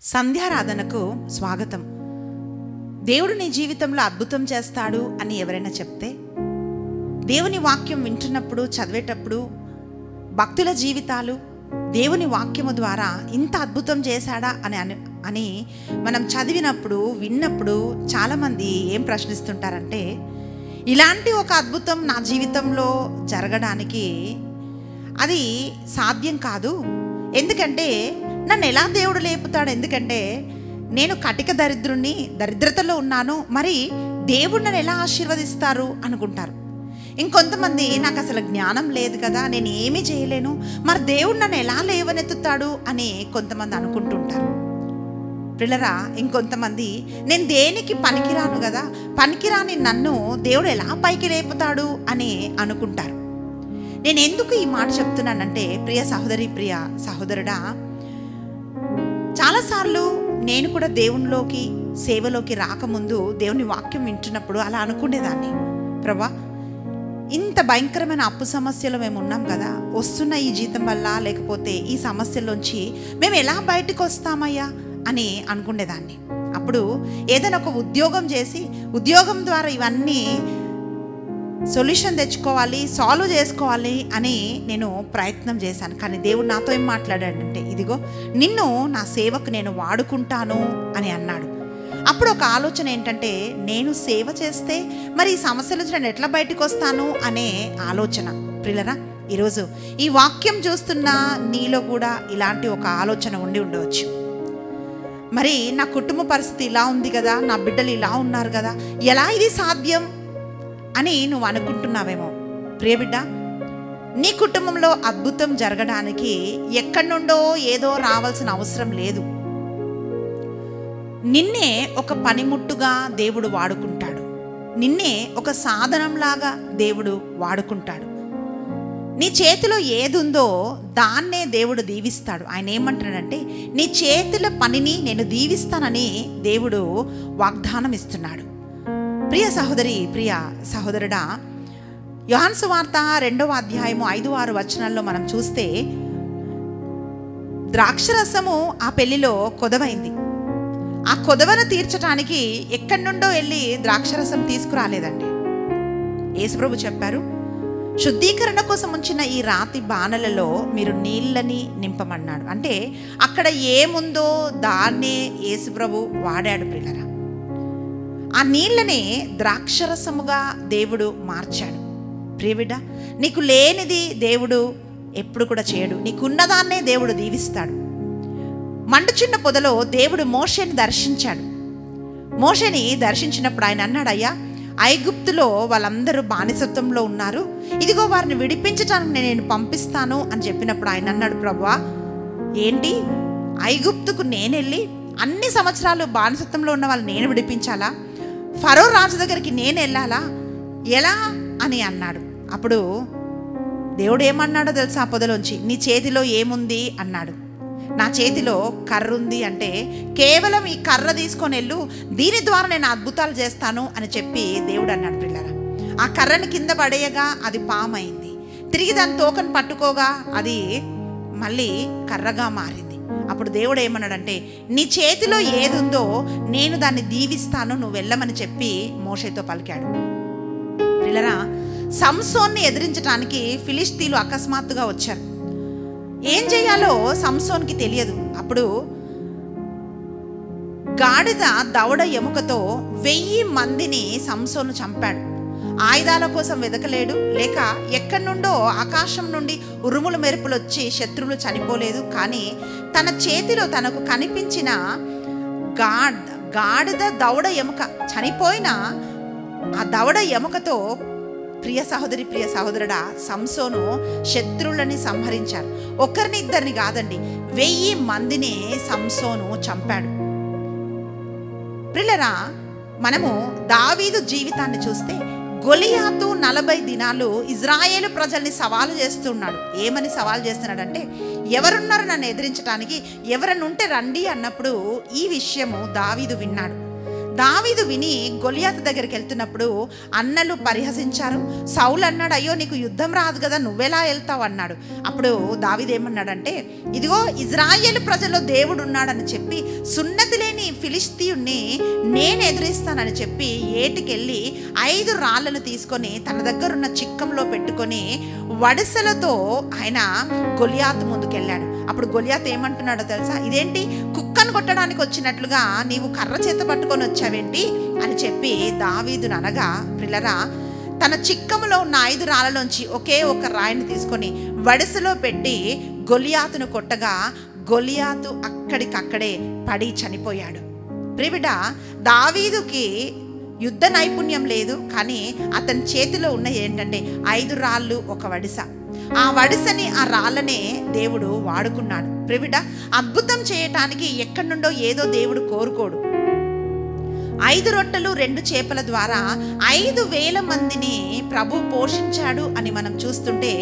సంధ్యారాధనకు స్వాగతం దేవుడు నీ జీవితంలో అద్భుతం చేస్తాడు అని ఎవరైనా చెప్తే దేవుని వాక్యం వింటున్నప్పుడు చదివేటప్పుడు భక్తుల జీవితాలు దేవుని వాక్యము ద్వారా ఇంత అద్భుతం చేశాడా అని అని అని మనం చదివినప్పుడు విన్నప్పుడు చాలామంది ఏం ప్రశ్నిస్తుంటారంటే ఇలాంటి ఒక అద్భుతం నా జీవితంలో జరగడానికి అది సాధ్యం కాదు ఎందుకంటే నన్ను ఎలా దేవుడు లేపుతాడు ఎందుకంటే నేను కటిక దరిద్రుణ్ణి దరిద్రతలో ఉన్నాను మరి దేవుడు నన్ను ఎలా ఆశీర్వదిస్తారు అనుకుంటారు ఇంకొంతమంది నాకు అసలు జ్ఞానం లేదు కదా నేను ఏమీ చేయలేను మరి దేవుడు నన్ను ఎలా లేవనెత్తుతాడు అని కొంతమంది అనుకుంటుంటారు పిల్లరా ఇంకొంతమంది నేను దేనికి పనికిరాను కదా పనికిరాని నన్ను దేవుడు ఎలా పైకి లేపుతాడు అని అనుకుంటారు నేను ఎందుకు ఈ మాట చెప్తున్నానంటే ప్రియ సహోదరి ప్రియ సహోదరుడా చాలాసార్లు నేను కూడా దేవునిలోకి సేవలోకి రాకముందు దేవుని వాక్యం వింటున్నప్పుడు అలా అనుకునేదాన్ని ప్రభా ఇంత భయంకరమైన అప్పు సమస్యలో మేము ఉన్నాం కదా వస్తున్న ఈ జీతం వల్ల లేకపోతే ఈ సమస్యలోంచి మేము ఎలా బయటకు వస్తామయ్యా అని అనుకునేదాన్ని అప్పుడు ఏదైనా ఒక ఉద్యోగం చేసి ఉద్యోగం ద్వారా ఇవన్నీ సొల్యూషన్ తెచ్చుకోవాలి సాల్వ్ చేసుకోవాలి అని నేను ప్రయత్నం చేశాను కానీ దేవుడు నాతో ఏం మాట్లాడాడంటే ఇదిగో నిన్ను నా సేవకు నేను వాడుకుంటాను అని అన్నాడు అప్పుడు ఒక ఆలోచన ఏంటంటే నేను సేవ చేస్తే మరి ఈ సమస్యల నుంచి నేను ఎట్లా బయటకు వస్తాను అనే ఆలోచన ప్రిలరా ఈరోజు ఈ వాక్యం చూస్తున్న నీలో కూడా ఇలాంటి ఒక ఆలోచన ఉండి ఉండవచ్చు మరి నా కుటుంబ పరిస్థితి ఇలా ఉంది కదా నా బిడ్డలు ఇలా ఉన్నారు కదా ఎలా ఇది సాధ్యం అని నువ్వు అనుకుంటున్నావేమో ప్రియబిడ్డ నీ కుటుంబంలో అద్భుతం జరగడానికి ఎక్కడి నుండో ఏదో రావాల్సిన అవసరం లేదు నిన్నే ఒక పనిముట్టుగా దేవుడు వాడుకుంటాడు నిన్నే ఒక సాధనంలాగా దేవుడు వాడుకుంటాడు నీ చేతిలో ఏదుందో దాన్నే దేవుడు దీవిస్తాడు ఆయన ఏమంటాడంటే నీ చేతుల పనిని నేను దీవిస్తానని దేవుడు వాగ్దానం ఇస్తున్నాడు ప్రియ సహోదరి ప్రియ సహోదరుడా యోహాన్సు వార్త రెండవ అధ్యాయము ఐదు ఆరు వచనాల్లో మనం చూస్తే ద్రాక్షరసము ఆ పెళ్లిలో కొదవైంది ఆ కొదవను తీర్చడానికి ఎక్కడి నుండో వెళ్ళి ద్రాక్షరసం తీసుకురాలేదండి యేసుప్రభు చెప్పారు శుద్ధీకరణ కోసం ఉంచిన ఈ రాతి బాణలలో మీరు నీళ్ళని నింపమన్నాడు అంటే అక్కడ ఏముందో దాన్నే యేసుప్రభు వాడాడు పిల్లరా ఆ నీళ్ళని ద్రాక్షరసముగా దేవుడు మార్చాడు ప్రియబిడ్డ నీకు లేనిది దేవుడు ఎప్పుడు కూడా చేయడు నీకున్నదాన్నే దేవుడు దీవిస్తాడు మండుచున్న పొదలో దేవుడు మోషని దర్శించాడు మోషని దర్శించినప్పుడు ఆయన అన్నాడు అయ్యా ఐగుప్తులో వాళ్ళందరూ బానిసత్వంలో ఉన్నారు ఇదిగో వారిని విడిపించడానికి నేను పంపిస్తాను అని చెప్పినప్పుడు ఆయన అన్నాడు ప్రభా ఏంటి ఐగుప్తుకు నేను వెళ్ళి అన్ని సంవత్సరాలు బానిసత్వంలో ఉన్న వాళ్ళు నేను విడిపించాలా ఫరో రాజు దగ్గరికి నేను వెళ్ళాలా ఎలా అని అన్నాడు అప్పుడు దేవుడు ఏమన్నాడో తెలుసా ఆ పొదలోంచి నీ చేతిలో ఏముంది అన్నాడు నా చేతిలో కర్ర ఉంది అంటే కేవలం ఈ కర్ర తీసుకొని వెళ్ళు దీని ద్వారా నేను అద్భుతాలు చేస్తాను అని చెప్పి దేవుడు అన్నాడు పిల్లరా ఆ కర్రని కింద పడేయగా అది పామైంది తిరిగి దాని తోకను పట్టుకోగా అది మళ్ళీ కర్రగా మారింది అప్పుడు దేవుడు ఏమన్నాడంటే నీ చేతిలో ఏది ఉందో నేను దాన్ని దీవిస్తాను నువ్వు వెళ్ళమని చెప్పి మోషేతో పలికాడు పిల్లరా సంసోన్ని ఎదిరించడానికి ఫిలిస్తీన్లు అకస్మాత్తుగా వచ్చారు ఏం చేయాలో సంసోన్కి తెలియదు అప్పుడు గాడిద దవడ ఎముకతో వెయ్యి మందిని సంసోను చంపాడు ఆయుధాల కోసం వెదకలేడు లేక ఎక్కడి నుండో ఆకాశం నుండి ఉరుములు మెరుపులు వచ్చి శత్రువులు చనిపోలేదు కానీ తన చేతిలో తనకు కనిపించిన గాడ్ గాడిద దవడ ఎముక చనిపోయిన ఆ దవడ ఎముకతో ప్రియ సహోదరి ప్రియ సహోదరుడా సంసోను శత్రువులని సంహరించారు ఒకరిని ఇద్దరిని కాదండి వెయ్యి మందిని సంసోను చంపాడు ప్రిల్లరా మనము దావీదు జీవితాన్ని చూస్తే గొలియాతు నలభై దినాలు ఇజ్రాయేలు ప్రజల్ని సవాలు చేస్తున్నాడు ఏమని సవాలు చేస్తున్నాడంటే ఎవరున్నారు నన్ను ఎదిరించడానికి ఎవరన్నా ఉంటే రండి అన్నప్పుడు ఈ విషయము దావీదు విన్నాడు దావీదు విని గొలియాతు దగ్గరికి వెళ్తున్నప్పుడు అన్నలు పరిహసించారు సౌలు అన్నాడు అయ్యో నీకు యుద్ధం రాదు కదా నువ్వెలా వెళ్తావు అన్నాడు అప్పుడు దావీదు ఏమన్నాడంటే ఇదిగో ఇజ్రాయేల్ ప్రజల్లో దేవుడు ఉన్నాడని చెప్పి సున్నతి లేని ఫిలిస్తీయుణ్ణి నేను ఎదురిస్తానని చెప్పి ఏటికెళ్ళి ఐదు రాళ్ళను తీసుకొని తన దగ్గర ఉన్న చిక్కంలో పెట్టుకొని వడిసెలతో ఆయన గొలియాతు ముందుకెళ్ళాడు అప్పుడు గొలియాత్ ఏమంటున్నాడో తెలుసా ఇదేంటి కుక్కను కొట్టడానికి వచ్చినట్లుగా నీవు కర్ర చేత పట్టుకొని వచ్చావేంటి అని చెప్పి దావీదును అనగా పిల్లరా తన చిక్కములో ఉన్న ఐదు రాళ్ళలోంచి ఒకే ఒక రాయిని తీసుకొని వడిసెలో పెట్టి గొలియాతును కొట్టగా గొలియాతు అక్కడికక్కడే పడి చనిపోయాడు ప్రివిడ దావీదుకి యుద్ధ నైపుణ్యం లేదు కానీ అతని చేతిలో ఉన్న ఏంటంటే ఐదు రాళ్ళు ఒక వడిస ఆ వడిసని ఆ రాళ్ళనే దేవుడు వాడుకున్నాడు ప్రివిడ అద్భుతం చేయటానికి ఎక్కడి నుండో ఏదో దేవుడు కోరుకోడు ఐదు రొట్టెలు రెండు చేపల ద్వారా ఐదు వేల మందిని ప్రభు పోషించాడు అని మనం చూస్తుంటే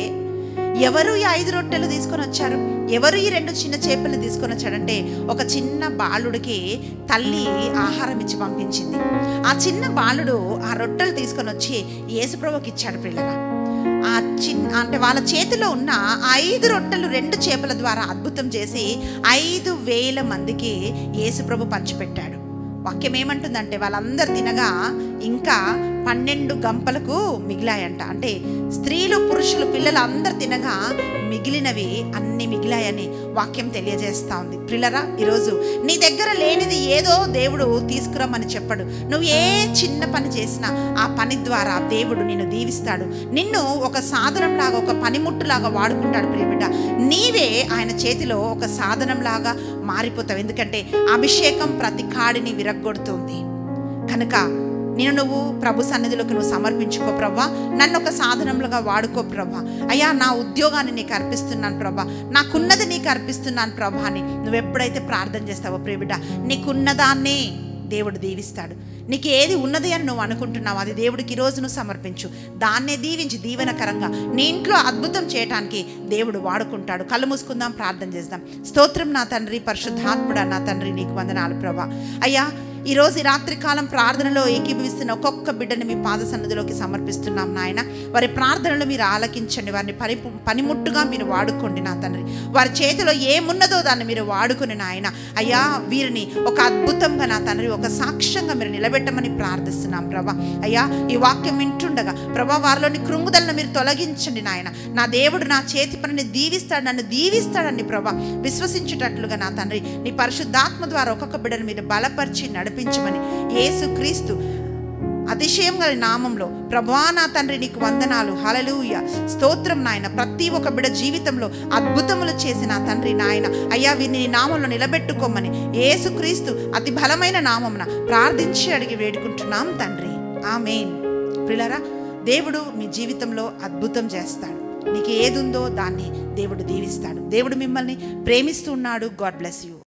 ఎవరు ఈ ఐదు రొట్టెలు తీసుకొని వచ్చారు ఎవరు ఈ రెండు చిన్న చేపలు తీసుకొని వచ్చాడంటే ఒక చిన్న బాలుడికి తల్లి ఆహారం ఇచ్చి పంపించింది ఆ చిన్న బాలుడు ఆ రొట్టెలు తీసుకొని వచ్చి యేసుప్రభుకి ఇచ్చాడు పిల్లరా ఆ చిన్న అంటే వాళ్ళ చేతిలో ఉన్న ఐదు రొట్టెలు రెండు చేపల ద్వారా అద్భుతం చేసి ఐదు వేల మందికి యేసుప్రభు పంచిపెట్టాడు వాక్యం ఏమంటుందంటే వాళ్ళందరూ తినగా ఇంకా పన్నెండు గంపలకు మిగిలాయంట అంటే స్త్రీలు పురుషులు పిల్లలు అందరు తినగా మిగిలినవి అన్ని మిగిలాయని వాక్యం తెలియజేస్తా ఉంది పిల్లరా ఈరోజు నీ దగ్గర లేనిది ఏదో దేవుడు తీసుకురమ్మని చెప్పడు నువ్వు ఏ చిన్న పని చేసినా ఆ పని ద్వారా దేవుడు నిన్ను దీవిస్తాడు నిన్ను ఒక సాధనంలాగా ఒక పనిముట్టులాగా వాడుకుంటాడు ప్రియబిడ్డ నీవే ఆయన చేతిలో ఒక సాధనంలాగా మారిపోతావు ఎందుకంటే అభిషేకం ప్రతి కాడిని విరగ్గొడుతుంది కనుక నేను నువ్వు ప్రభు సన్నిధిలోకి నువ్వు సమర్పించుకో ప్రభా నన్ను ఒక సాధనంలుగా వాడుకో ప్రభా అయ్యా నా ఉద్యోగాన్ని నీకు అర్పిస్తున్నాను ప్రభా నాకున్నది నీకు అర్పిస్తున్నాను ప్రభా అని నువ్వు ఎప్పుడైతే ప్రార్థన చేస్తావో ప్రియబిడ్డ నీకున్నదాన్నే దేవుడు దీవిస్తాడు నీకు ఏది ఉన్నది అని నువ్వు అనుకుంటున్నావు అది దేవుడికి ఈరోజు నువ్వు సమర్పించు దాన్నే దీవించి దీవెనకరంగా నీ ఇంట్లో అద్భుతం చేయటానికి దేవుడు వాడుకుంటాడు కళ్ళు మూసుకుందాం ప్రార్థన చేద్దాం స్తోత్రం నా తండ్రి పరిశుద్ధాత్ముడా నా తండ్రి నీకు వందనాలు ప్రభా అయ్యా ఈరోజు ఈ రాత్రికాలం ప్రార్థనలో ఏకీభవిస్తున్న ఒక్కొక్క బిడ్డని మీ పాద సన్నిధిలోకి సమర్పిస్తున్నాం నాయన వారి ప్రార్థనలు మీరు ఆలకించండి వారిని పని పనిముట్టుగా మీరు వాడుకోండి నా తండ్రి వారి చేతిలో ఏమున్నదో దాన్ని మీరు వాడుకుని నాయన అయ్యా వీరిని ఒక అద్భుతంగా నా తండ్రి ఒక సాక్ష్యంగా మీరు నిలబెట్టమని ప్రార్థిస్తున్నాం ప్రభా అయ్యా ఈ వాక్యం వింటుండగా ప్రభా వారిలోని కృంగుదలను మీరు తొలగించండి నాయన నా దేవుడు నా చేతి పనిని దీవిస్తాడు నన్ను దీవిస్తాడని ప్రభా విశ్వసించేటట్లుగా నా తండ్రి నీ పరిశుద్ధాత్మ ద్వారా ఒక్కొక్క బిడ్డను మీరు బలపరిచి నడిపించమని యేసు క్రీస్తు అతిశయం గల నామంలో ప్రభా నా తండ్రి నీకు వందనాలు హలలుయ స్తోత్రం నాయన ప్రతి ఒక్క బిడ జీవితంలో అద్భుతములు చేసి నా తండ్రి నాయన అయ్యా వీరిని నీ నామంలో నిలబెట్టుకోమని యేసుక్రీస్తు అతి బలమైన నామమున ప్రార్థించి అడిగి వేడుకుంటున్నాం తండ్రి ఆమెన్ ప్రిలరా దేవుడు మీ జీవితంలో అద్భుతం చేస్తాడు నీకు ఏదుందో దాన్ని దేవుడు దీవిస్తాడు దేవుడు మిమ్మల్ని ప్రేమిస్తున్నాడు గాడ్ బ్లెస్ యూ